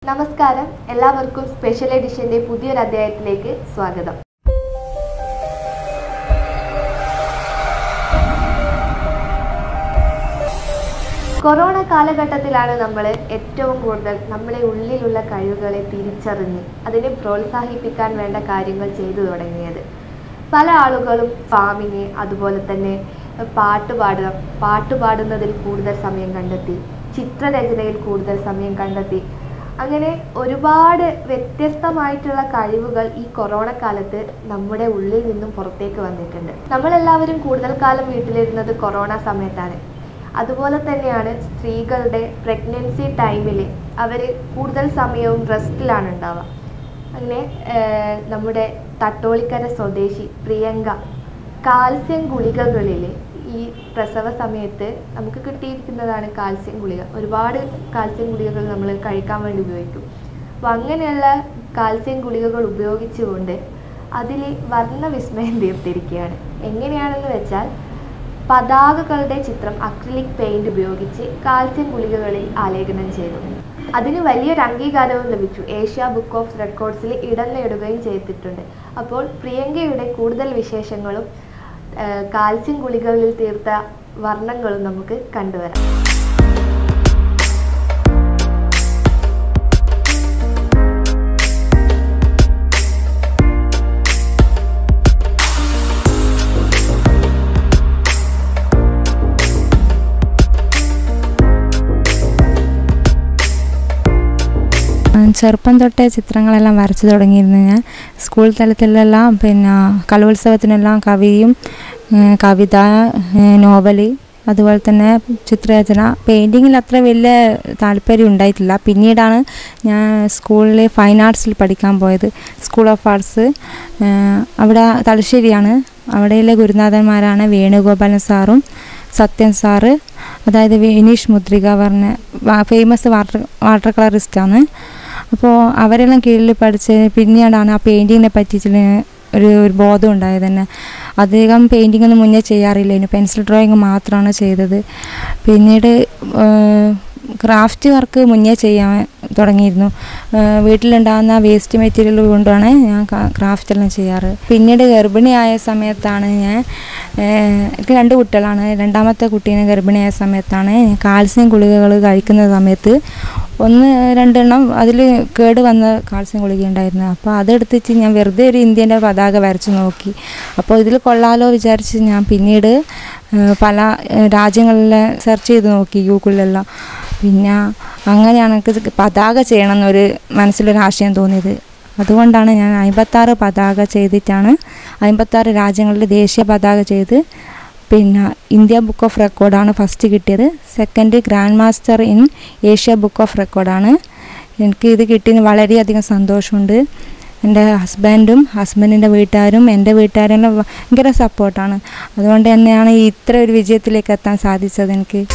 നമസ്കാരം എല്ലാവർക്കും സ്പെഷ്യൽ എഡിഷന്റെ പുതിയൊരു അധ്യായത്തിലേക്ക് സ്വാഗതം കൊറോണ കാലഘട്ടത്തിലാണ് നമ്മൾ ഏറ്റവും കൂടുതൽ നമ്മളെ ഉള്ളിലുള്ള കഴിവുകളെ തിരിച്ചറിഞ്ഞ് അതിനെ പ്രോത്സാഹിപ്പിക്കാൻ വേണ്ട കാര്യങ്ങൾ ചെയ്തു തുടങ്ങിയത് പല ആളുകളും ഫാമിങ് അതുപോലെ തന്നെ പാട്ട് പാടുക പാട്ട് പാടുന്നതിൽ കൂടുതൽ സമയം കണ്ടെത്തി ചിത്രരചനയിൽ കൂടുതൽ സമയം കണ്ടെത്തി അങ്ങനെ ഒരുപാട് വ്യത്യസ്തമായിട്ടുള്ള കഴിവുകൾ ഈ കൊറോണ കാലത്ത് നമ്മുടെ ഉള്ളിൽ നിന്നും പുറത്തേക്ക് വന്നിട്ടുണ്ട് നമ്മളെല്ലാവരും കൂടുതൽ കാലം വീട്ടിലിരുന്നത് കൊറോണ സമയത്താണ് അതുപോലെ തന്നെയാണ് സ്ത്രീകളുടെ പ്രഗ്നൻസി ടൈമിൽ അവർ കൂടുതൽ സമയവും റെസ്റ്റിലാണ് ഉണ്ടാവുക അങ്ങനെ ഏർ, നമ്മുടെ തട്ടോളിക്കര സ്വദേശി പ്രിയങ്ക കാൽസ്യം ഗുളികകളിൽ ഈ പ്രസവ സമയത്ത് നമുക്ക് കിട്ടിയിരിക്കുന്നതാണ് കാൽസ്യം ഗുളിക ഒരുപാട് കാൽസ്യം ഗുളികകൾ നമ്മൾ കഴിക്കാൻ വേണ്ടി ഉപയോഗിക്കും അപ്പോൾ അങ്ങനെയുള്ള കാൽസ്യം ഗുളികകൾ ഉപയോഗിച്ചുകൊണ്ട് അതിൽ വർണ്ണവിസ്മയം തീർത്തിരിക്കുകയാണ് എങ്ങനെയാണെന്ന് വെച്ചാൽ പതാകകളുടെ ചിത്രം അക്രിലിക് പെയിന്റ് ഉപയോഗിച്ച് കാൽസ്യം ഗുളികകളിൽ ആലേഖനം ചെയ്തു അതിന് വലിയൊരു അംഗീകാരവും ലഭിച്ചു ഏഷ്യ ബുക്ക് ഓഫ് റെക്കോർഡ്സിൽ ഇടം നേടുകയും ചെയ്തിട്ടുണ്ട് അപ്പോൾ പ്രിയങ്കയുടെ കൂടുതൽ വിശേഷങ്ങളും ആ, കാൽസ്യം ഗുളികകളിൽ തീർത്ത വർണ്ണങ്ങളും നമുക്ക് കണ്ടുവരാം ആ, ചെറുപ്പം തൊട്ടേ ചിത്രങ്ങളെല്ലാം വരച്ചു തുടങ്ങിയിരുന്നു ഞാൻ സ്കൂൾ തലത്തിലെല്ലാം പിന്നെ കലോത്സവത്തിനെല്ലാം കവിയും ഏ, കവിത ഏ, നോവല് അതുപോലെ തന്നെ ചിത്രരചന പെയിൻറ്റിങ്ങിൽ അത്ര വലിയ താല്പര്യം ഉണ്ടായിട്ടില്ല പിന്നീടാണ് ഞാൻ സ്കൂളിൽ ഫൈൻ ആർട്സിൽ പഠിക്കാൻ പോയത് സ്കൂൾ ഓഫ് ആർട്സ് ഏ, അവിടെ തലശ്ശേരിയാണ് അവിടെയുള്ള ഗുരുനാഥന്മാരാണ് വേണുഗോപാലൻ സാറും സത്യൻ സാറ് അതായത് വിനീഷ് മുദ്രിക പറഞ്ഞ ഫേമസ് വാട്ടർ വാട്ടർ കളറിസ്റ്റാണ് അപ്പോൾ അവരെല്ലാം കീഴിൽ പഠിച്ച് പിന്നീടാണ് ആ പെയിൻറ്റിങ്ങിനെ പറ്റിയിട്ടുള്ള ഒരു ഒരു ബോധം ഉണ്ടായത് തന്നെ അധികം പെയിൻറ്റിംഗ് ഒന്നും മുന്നേ ചെയ്യാറില്ല പെൻസിൽ ഡ്രോയിങ് മാത്രമാണ് ചെയ്തത് പിന്നീട് ക്രാഫ്റ്റ് വർക്ക് മുന്നേ ചെയ്യാൻ തുടങ്ങിയിരുന്നു ഏഹ് വീട്ടിലുണ്ടാകുന്ന വേസ്റ്റ് മെറ്റീരിയൽ കൊണ്ടാണ് ഞാൻ ക്രാഫ്റ്റ് എല്ലാം ചെയ്യാറ് പിന്നീട് ഗർഭിണിയായ സമയത്താണ് ഞാൻ ഏഹ് എനിക്ക് രണ്ട് കുട്ടികളാണ് രണ്ടാമത്തെ കുട്ടീനെ ഗർഭിണിയായ സമയത്താണ് ഞാൻ കാൽസ്യം ഗുളികകൾ കഴിക്കുന്ന സമയത്ത് ഒന്ന് രണ്ടെണ്ണം അതിൽ കേട് വന്ന കാൽസ്യം ഗുളിക ഉണ്ടായിരുന്നു അപ്പോൾ അതെടുത്തിട്ട് ഞാൻ വെറുതെ ഒരു ഇന്ത്യൻ്റെ പതാക വരച്ച് നോക്കി അപ്പോൾ ഇതിൽ കൊള്ളാലോ വിചാരിച്ച് ഞാൻ പിന്നീട് ഏഹ് പല ഏഹ് രാജ്യങ്ങളിലെ സെർച്ച് ചെയ്ത് നോക്കി ഗൂഗിളിലെല്ലാം പിന്നെ അങ്ങനെയാണ് എനിക്ക് പതാക ചെയ്യണം എന്നൊരു മനസ്സിലൊരു ആശയം തോന്നിയത് അതുകൊണ്ടാണ് ഞാൻ അമ്പത്താറ് പതാക ചെയ്തിട്ടാണ് അമ്പത്താറ് രാജ്യങ്ങളിൽ ദേശീയ പതാക ചെയ്ത് പിന്നെ ഇന്ത്യ ബുക്ക് ഓഫ് റെക്കോർഡാണ് ഫസ്റ്റ് കിട്ടിയത് second grandmaster in Asia book of റെക്കോർഡാണ് എനിക്ക് ഇത് കിട്ടിയതിന് വളരെയധികം സന്തോഷമുണ്ട് എൻ്റെ ഹസ്ബൻഡും ഹസ്ബൻഡിൻ്റെ വീട്ടുകാരും എൻ്റെ വീട്ടുകാരും എല്ലാം ഭയങ്കര സപ്പോർട്ടാണ് അതുകൊണ്ട് തന്നെയാണ് ഈ ഇത്ര ഒരു വിജയത്തിലേക്ക് എത്താൻ സാധിച്ചത് എനിക്ക്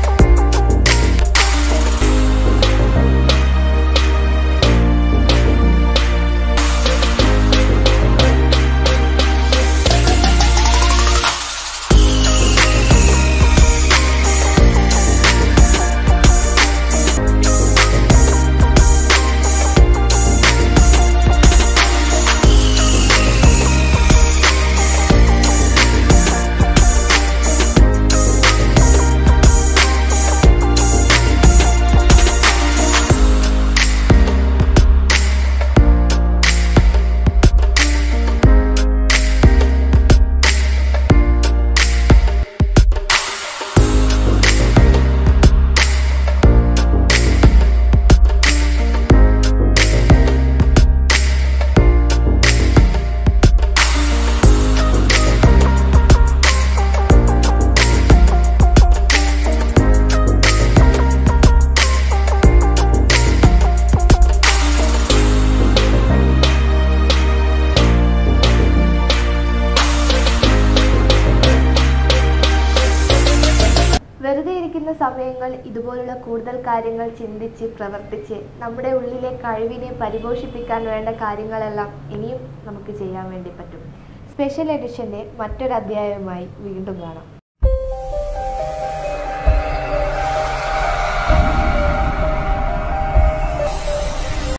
വെറുതെ ഇരിക്കുന്ന സമയങ്ങൾ ഇതുപോലുള്ള കൂടുതൽ കാര്യങ്ങൾ ചിന്തിച്ച് പ്രവർത്തിച്ച് നമ്മുടെ ഉള്ളിലെ കഴിവിനെ പരിപോഷിപ്പിക്കാൻ വേണ്ട കാര്യങ്ങളെല്ലാം ഇനിയും നമുക്ക് ചെയ്യാൻ വേണ്ടി പറ്റും സ്പെഷ്യൽ എഡിഷൻ്റെ മറ്റൊരു അധ്യായവുമായി വീണ്ടും കാണാം